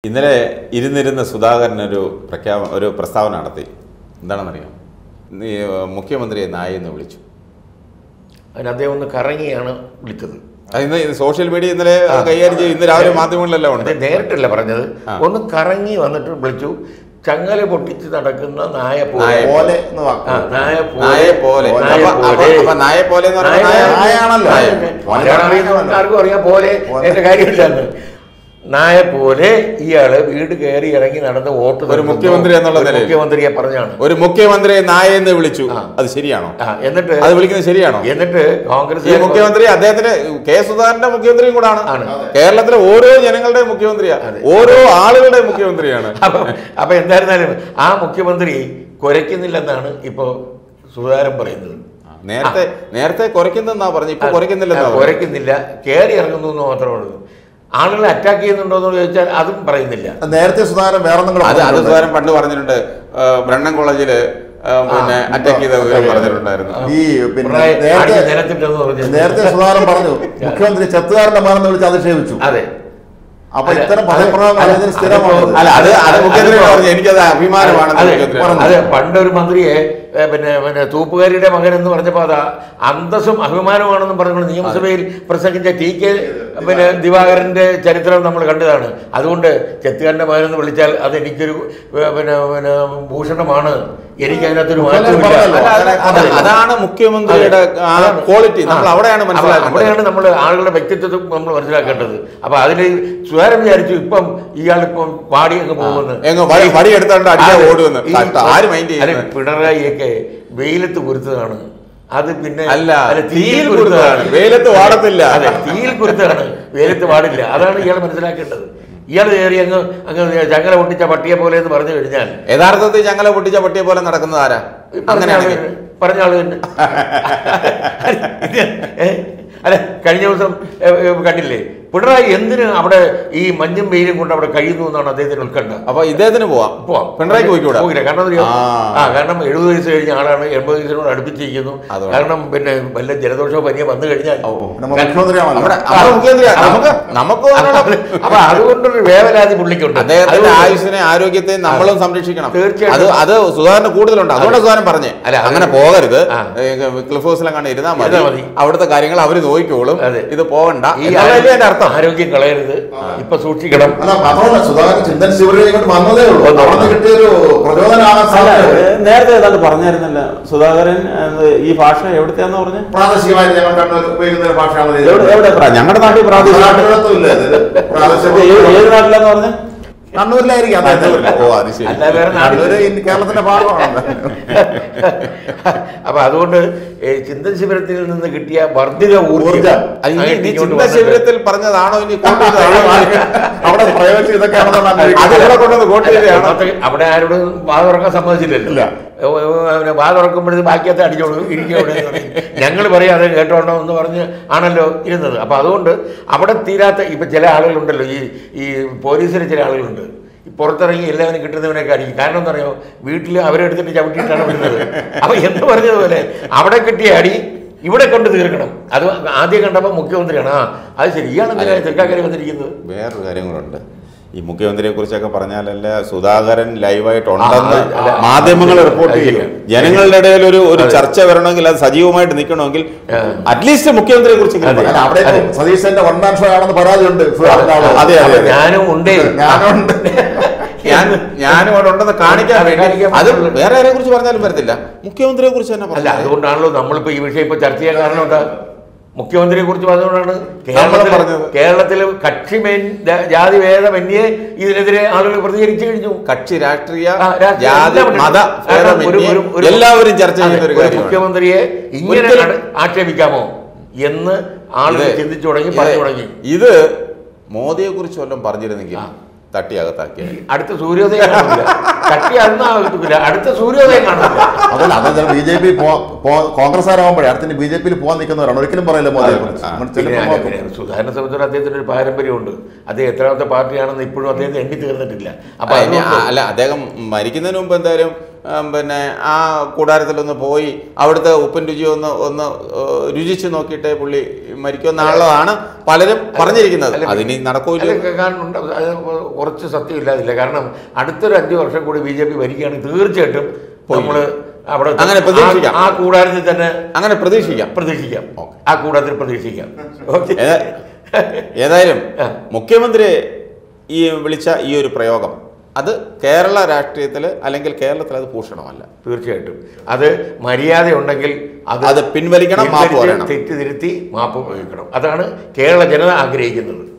ഇന്നലെ ഇരുന്നിരുന്ന സുധാകരൻ ഒരു പ്രഖ്യാപ ഒരു പ്രസ്താവന നടത്തി എന്താണെന്നറിയാം നീ, ഏർ, മുഖ്യമന്ത്രിയെ നായി എന്ന് വിളിച്ചു അതിന് അദ്ദേഹം ഒന്ന് കറങ്ങിയാണ് വിളിച്ചത് അത് ഇന്ന് ഇത് സോഷ്യൽ മീഡിയ ഇന്നലെ അത് കൈകാര്യം ചെയ്തു ഇന്ന് രാവിലെ മാധ്യമങ്ങളിലെല്ലാം ഉണ്ട് അത് നേരിട്ടല്ല പറഞ്ഞത് ആ. ഒന്ന് കറങ്ങി വന്നിട്ട് വിളിച്ചു ചങ്ങല പൊട്ടിച്ച് നടക്കുന്ന നായ പോലെ നായ പോലെ എന്ന് വാക്ക് ആ, നായ നായെ പോലെ നായ അപ്പൊ- അപ്പൊ- പോലെ. അപ്പൊ നായെ പോലെ എന്ന് നായ- പറഞ്ഞാൽ നായ- നായാണല്ലോ. നായ. മലയാളം അറിയുന്ന ആർക്കും അറിയാം പോലെ പോലെ. എന്റെ കാര്യമില്ലെന്ന് നായ പോലെ ഇയാള് വീട് കയറി ഇറങ്ങി നടന്ന് വോട്ട് ഒരു തേടുന്നു. മുഖ്യമന്ത്രി എന്നുള്ള ഒരു നിലയിൽ. മുഖ്യമന്ത്രിയെ പറഞ്ഞാണ് ഒരു മുഖ്യമന്ത്രിയെ നായ എന്ന് വിളിച്ചു ആ. അത് ശരിയാണോ ആ, എന്നിട്ട് അത് വിളിക്കുന്നത് ശരിയാണോ എന്നിട്ട് ഈ കോൺഗ്രസ് മുഖ്യമന്ത്രി അദ്ദേഹത്തിന് കെ സുധാകരന്റെ മുഖ്യമന്ത്രിയും കൂടാണ് ആണ്. കേരളത്തിലെ ഓരോ ജനങ്ങളുടെ മുഖ്യമന്ത്രിയാ അതെ. ഓരോ ആളുകളുടെ മുഖ്യമന്ത്രിയാണ് അപ്പൊ അപ്പൊ എന്തായിരുന്നാലും ആ മുഖ്യമന്ത്രി കുരയ്ക്കുന്നില്ലെന്നാണ് ഇപ്പോ സുധാകരൻ പറയുന്നത് നേരത്തെ നേരത്തെ കുറയ്ക്കുന്നെന്നാ പറഞ്ഞു ഇപ്പൊ കുറയ്ക്കുന്നില്ലെന്നാ ആ, പറഞ്ഞു. കുരയ്ക്കുന്നില്ല കയറി ഇറങ്ങുന്നു എന്ന് മാത്രമേ ഉള്ളൂ ആളുകളെ അറ്റാക്ക് ചെയ്യുന്നുണ്ടോ എന്ന് ചോദിച്ചാൽ അതും പറയുന്നില്ല നേരത്തെ സുധാകരൻ വേറെ എന്തെങ്കിലും അത് അത് പറഞ്ഞിട്ടുണ്ടോ? സുധാകരൻ പണ്ട് പറഞ്ഞിട്ടുണ്ട് ആ, ബ്രണ്ണൻ കോളേജില് ആ, പിന്നെ അറ്റാക്ക് ചെയ്ത വിവരം പറഞ്ഞിട്ടുണ്ടായിരുന്നു ഈ പിന്നെ പിണറായി നേരത്തെ അടിച്ച് നിലത്തിട്ടെന്ന് പറഞ്ഞു നേരത്തെ സുധാകരൻ പറഞ്ഞു മുഖ്യമന്ത്രി ചെത്തുകാരന്റെ മകനെന്ന് വിളിച്ച് അധിക്ഷേപിച്ചു അതെ അപ്പൊ അല്ല, ഇത്തരം അത് പദപ്രയോഗങ്ങൾ ഇതിന് സ്ഥിരമാണ് അല്ല അത് അത് മുഖ്യമന്ത്രി അതിപ്പോ- പറഞ്ഞു എനിക്കത് അഭിമാനമാണെന്ന് അതെ, മുഖ്യമന്ത്രി പറഞ്ഞു. അതെ പണ്ടൊരു മന്ത്രിയെ ഏ, പിന്നെ പിന്നെ തൂപ്പുകാരിയുടെ മകൻ എന്ന് പറഞ്ഞപ്പോൾ അത് അന്തസ്സും അഭിമാനമാണെന്നും പറഞ്ഞുകൊണ്ട് നിയമസഭയിൽ പ്രസംഗിച്ച ടി കെ പിന്നെ ദിവാകരന്റെ ചരിത്രം നമ്മൾ കണ്ടതാണ് അതുകൊണ്ട് ചെത്തുകാരന്റെ മകൻ എന്ന് വിളിച്ചാൽ അത് എനിക്കൊരു ഏ, പിന്നെ പിന്നെ ഭൂഷണമാണ് എനിക്ക് അതിനകത്തൊരു മാറ്റമില്ല പറഞ്ഞല്ലോ. അല്ല, അത് അത് അതാണ് മുഖ്യമന്ത്രിയുടെ ആ അതാണ്. ക്വാളിറ്റി നമ്മൾ ആ. അവിടെയാണ് അപ്പൊ മനസ്സിലാക്കേണ്ടത് അവിടെയാണ് നമ്മൾ ആളുകളുടെ വ്യക്തിത്വം നമ്മൾ മനസ്സിലാക്കേണ്ടത് അപ്പൊ അതിൽ സുധാരം വിചാരിച്ചു ഇപ്പം ഇയാളിപ്പം വാടി അങ്ങ് പോകുമെന്ന് എങ്ങ് വടി- വടി എടുത്തോണ്ട് അടിച്ചാ അതെ. ഓടുമെന്ന്. ഈ- കഷ്ടം. ആര് mind ചെയ്യുന്നത്? അല്ല, പിണറായിയൊക്കെ വെയിലത്ത് കുരുത്തതാണ് അത് പിന്നെ അല്ല, അല്ല, തീയിൽ കുരുത്തതാണ്. വെയിലത്ത് വാടത്തില്ല. അതെ തീയിൽ കുരുത്താണ് വെയിലത്ത് പാടില്ല അതാണ് ഇയാൾ മനസ്സിലാക്കേണ്ടത് ഇയാൾ കയറി അങ്ങ് അങ്ങ് ചങ്ങല പൊട്ടിച്ച പട്ടിയെ പോലെ എന്ന് പറഞ്ഞു കഴിഞ്ഞാൽ യഥാർത്ഥത്തിൽ ഞങ്ങളെ പൊട്ടിച്ച പട്ടിയെ പോലെ നടക്കുന്നത് ആരാ പറഞ്ഞ ആള് അങ്ങനെയാണെങ്കിൽ തന്നെ. പറഞ്ഞ ആള് തന്നെ ഇത്, ഏ? അല്ല കഴിഞ്ഞ ദിവസം ഏ, ഏ, കണ്ടില്ലേ പിണറായി എന്തിന് അവിടെ ഈ മഞ്ഞും വെയിലും കൊണ്ട് അവിടെ കഴിയുന്നു എന്നാണ് അദ്ദേഹത്തിന് ഉത്കണ്ഠ അപ്പൊ ഇദ്ദേഹത്തിന് പോവാം പോവാം പിണറായിക്ക് പോയിക്കൂടാ പോകില്ല കാരണം എന്താ അറിയോ? ആ. ആ കാരണം എഴുപത് വയസ്സ് കഴിഞ്ഞ ആളാണ് എൺപത് വയസ്സിനോട് അടുപ്പിച്ചിരിക്കുന്നു അതുകൊണ്ട്. കാരണം പിന്നെ വല്ല ജലദോഷമോ പനിയോ വന്നു കഴിഞ്ഞാൽ നമ്മൾ മുഖ്യമന്ത്രിയാണല്ലോ നമ്മുടെ നമ്മുടെ മുഖ്യമന്ത്രിയാ നമുക്ക് നമുക്ക് അതിനുള്ള- അപ്പൊ അതുകൊണ്ടൊരു വേവലാതി പുള്ളിക്കുണ്ട് അദ്ദേഹത്തിന്റെ അതുകൊണ്ട് ആയുസിനെ ആരോഗ്യത്തെ നമ്മളും സംരക്ഷിക്കണം തീർച്ചയായിട്ടും. അത് അത് സുധാകരന് കൂടുതലുണ്ട് അതുകൊണ്ട് സുധാകരൻ പറഞ്ഞേ അല്ല, അത് അങ്ങനെ പോകരുത് ആ. ക്ലിഫ് ഹൗസിലും കണ്ട് ഇരുന്നാ മതി ഇരുന്നാ മതി. അവിടുത്തെ കാര്യങ്ങൾ അവര് നോക്കിക്കോളും അതെ. ഇത് പോകണ്ട ഈ എന്നതല്ലേ എന്റെ അർത്ഥം ആരോഗ്യം കളയരുത് ഇപ്പൊ സൂക്ഷിക്കണം അല്ല മാത്രമല്ല സുധാകരൻ ചിന്തൻ ശിവരിലേക്ക് വന്നതേ ഉള്ളൂ അവിടെ നിന്ന് കിട്ടിയൊരു പ്രചോദനമാകാൻ അല്ല സാധ്യത നേരത്തെ ഏതാണ്ട് പറഞ്ഞായിരുന്നല്ലോ സുധാകരൻ എന്ത് ഈ ഭാഷ എവിടുത്തെയാന്ന് പറഞ്ഞു പ്രാദേശികമായിട്ട് ഞങ്ങൾ കണ്ണൂർ ഉപയോഗിക്കുന്ന ഒരു ഭാഷയാണ് ഇത്. എവിടെ എവിടെ പ്ര- ഞങ്ങളുടെ നാട്ടിൽ പ്രാദേശിക നാട്ടിലൊന്നുമില്ല ഇത്. പ്രാദേശിക ഏത് ഏത് നാട്ടിലാന്ന് പറഞ്ഞു കണ്ണൂരിലായിരിക്കും അദ്ദേഹം. ഓ അത് ശരി അല്ല വേറെ കണ്ണൂര് നാട്ടില് ഇന്ന് കേരളത്തിന്റെ ഭാഗമാണ് അപ്പൊ അതുകൊണ്ട് ഈ ചിന്തൻ ശിബിരത്തിൽ നിന്ന് കിട്ടിയ വർദ്ധിത ഊർജ്ജം ഊർജ്ജം. അത് ഇനി അങ്ങോട്ട് നീ ഇങ്ങോട്ട് ചിന്താ വന്നിട്ട് ശിബിരത്തിൽ പറഞ്ഞതാണോ ഇനി കോട്ട് ചെയ്തതാണോ ഇനി? അവിടെ പ്രയോഗിച്ച് ഇതൊക്കെയാണെന്നാണ് അത് അന്വേഷിക്കുന്നത്. ഇവിടെ കൊണ്ടുവന്ന് കോട്ട് ചെയ്തതാണോ ഒന്നാമത്തെ അവിടെ ആരോടും വാ തുറക്കാൻ സമ്മതിച്ചില്ലല്ലോ ഏ, ഏ, ഏ, വാ തുറക്കുമ്പോഴേ ബാക്കിയത്തെ അടിച്ചോളൂ ഇരിക്കോടെ ഞങ്ങൾ പറയാതെ കേട്ടോണ്ടോ എന്ന് പറഞ്ഞ് ആണല്ലോ ഇരുന്നത് അപ്പൊ അതുകൊണ്ട് അവിടെ തീരാത്ത ഇപ്പൊ ചില ആളുകളുണ്ടല്ലോ ഈ ഈ പോലീസിലെ ചില ആളുകളുണ്ട് ഈ പുറത്തിറങ്ങി എല്ലാവരും കിട്ടുന്നവനൊക്കെ അടിക്കും കാരണം എന്താ പറയുക വീട്ടിൽ അവരെടുത്തിട്ട് ചവിട്ടിയിട്ടാണ് വിടുന്നത് അപ്പൊ എന്ന് പറഞ്ഞതുപോലെ അവിടെ കിട്ടിയ അടി ഇവിടെ കൊണ്ട് തീർക്കണം അത് ആദ്യം കണ്ടപ്പോൾ മുഖ്യമന്ത്രിയാണ് ആ അത് ശരി ഇയാളെന്തിനാണ് തൃക്കാക്കര വന്നിരിക്കുന്നത് വേറൊരു കാര്യം കൂടെ ഉണ്ട് ഈ മുഖ്യമന്ത്രിയെ കുറിച്ചൊക്കെ പറഞ്ഞാലല്ല സുധാകരൻ ലൈവായിട്ട് ഉണ്ടെന്ന് ആ, അല്ല. മാധ്യമങ്ങൾ അത് റിപ്പോർട്ട് ചെയ്യും ശരിയാണ്. ജനങ്ങളുടെ ഇടയിൽ ഒരു ഒരു അതെ. ചർച്ച വരണമെങ്കിൽ അത് സജീവമായിട്ട് നിൽക്കണമെങ്കിൽ ആ. അറ്റ്ലീസ്റ്റ് മുഖ്യമന്ത്രിയെ കുറിച്ച് അതെ. അല്ല, അവിടെ അതെ. സതീശന്റെ വൺ മാൻ ഷോ ആണെന്ന് പരാതിയുണ്ട് സുധാകരന്റെ ആള്. അതെ, അതെ. അപ്പൊ ഞാനും ഉണ്ടേ ഞാനുണ്ട് ഞാൻ ഞാനും അവിടെ ഉണ്ടെന്ന് കാണിക്കാൻ അതെ, വേണ്ടി കാണിക്കാൻ അത് പറ്റുള്ളൂ. വേറെ ആരെ കുറിച്ച് പറഞ്ഞാലും വരത്തില്ല മുഖ്യമന്ത്രിയെ കുറിച്ച് തന്നെ അല്ല പറഞ്ഞാൽ അതുകൊണ്ടാണല്ലോ നമ്മളിപ്പോ ഈ വിഷയം ഇപ്പൊ ചർച്ച ചെയ്യാൻ കാരണം എന്താ മുഖ്യമന്ത്രിയെ കുറിച്ച് പറഞ്ഞുകൊണ്ടാണ് കേരളത്തിൽ പറഞ്ഞത്. കേരളത്തിൽ കക്ഷി മേൻ ജാതി ഭേദമന്യേ ഇതിനെതിരെ ആളുകൾ പ്രതികരിച്ചു കഴിഞ്ഞു കക്ഷി രാഷ്ട്രീയ ആ, രാഷ്ട്രീയ ജാതി എല്ലാം ഉണ്ട്. മത കാരണം ഒരു- ഭേദമന്യേ ഒരു- ഒരു- എല്ലാവരും ചർച്ച അതെ, ചെയ്യുന്ന ഒരു ഒരു കാര്യമാണ് മുഖ്യമന്ത്രിയെ ഇങ്ങനെ ഒരിക്കലും- അട- ആക്ഷേപിക്കാമോ എന്ന് ആളുകൾ ഇത് ചിന്തിച്ചു തുടങ്ങി ഇത് പറഞ്ഞു തുടങ്ങി ഇത് മോദിയെ കുറിച്ച് വല്ലതും പറഞ്ഞിരുന്നെങ്കിൽ തട്ടി അകത്താക്കിയ അടുത്ത സൂര്യോദയം കാണില്ല കട്ടി അന്നാകില്ല അടുത്ത സൂര്യോദയം കാണില്ല അതല്ല അത് ബി ജെ പി കോൺഗ്രസ്സുകാരാകുമ്പോഴേ അടുത്തിന് ബി ജെ പിയിൽ പോകാൻ നിൽക്കുന്നവരാണ് ഒരിക്കലും പറയില്ല മോദിയെ കുറിച്ച് ആ. അങ്ങനെ പിന്നെ ചെല്ലുമ്പോൾ പിന്നെ സുധാകരനെ സംബന്ധിച്ചിടത്തോളം അദ്ദേഹത്തിന് ഒരു പാരമ്പര്യമുണ്ട് അദ്ദേഹം എത്രാമത്തെ പാർട്ടിയാണെന്ന് ഇപ്പോഴും അദ്ദേഹം എണ്ണി തീർന്നിട്ടില്ല അപ്പൊ അല്ല, ഇനി അതുകൊണ്ട് അല്ല അദ്ദേഹം മരിക്കുന്നതിന് മുമ്പ് എന്തായാലും ഉം, പിന്നെ ആ കൂടാരത്തിലൊന്ന് പോയി അവിടുത്തെ ഉപ്പും രുചിയും ഒന്ന് ഒന്ന് ഏഹ്, രുചിച്ച് നോക്കിയിട്ടേ പുള്ളി മരിക്കുമെന്നുള്ളതാണ് പലരും പറഞ്ഞിരിക്കുന്നത് അല്ല, അതിനി നടക്കൂല അല്ല, കാരണം ഉണ്ട്. അത് കുറച്ച് സത്യം ഇല്ലാതില്ല കാരണം അടുത്തൊരു അഞ്ചു വർഷം കൂടി ബി ജെ പി ഭരിക്കുകയാണെങ്കിൽ തീർച്ചയായിട്ടും നമ്മൾ അവിടെ അങ്ങനെ പ്രതീക്ഷിക്കാം. ആ- ആ കൂടാരത്തിൽ തന്നെ അങ്ങനെ പ്രതീക്ഷിക്കാം പ്രതീക്ഷിക്കാം ആ കൂടാരത്തിൽ പ്രതീക്ഷിക്കാം ഓക്കെ ഏതാ- ഏതായാലും ആ. മുഖ്യമന്ത്രി ഈ വിളിച്ച ഈ ഒരു പ്രയോഗം അത് കേരള രാഷ്ട്രീയത്തിൽ അല്ലെങ്കിൽ കേരളത്തിൽ അത് ഭൂഷണമല്ല തീർച്ചയായിട്ടും അത് മര്യാദ ഉണ്ടെങ്കിൽ അത് പിൻവലിക്കണം, മാപ്പ് പിൻവലിച്ച് പറയണം. തെറ്റ് തിരുത്തി മാപ്പ് വഹിക്കണം അതാണ് കേരള ജനത ആഗ്രഹിക്കുന്നത്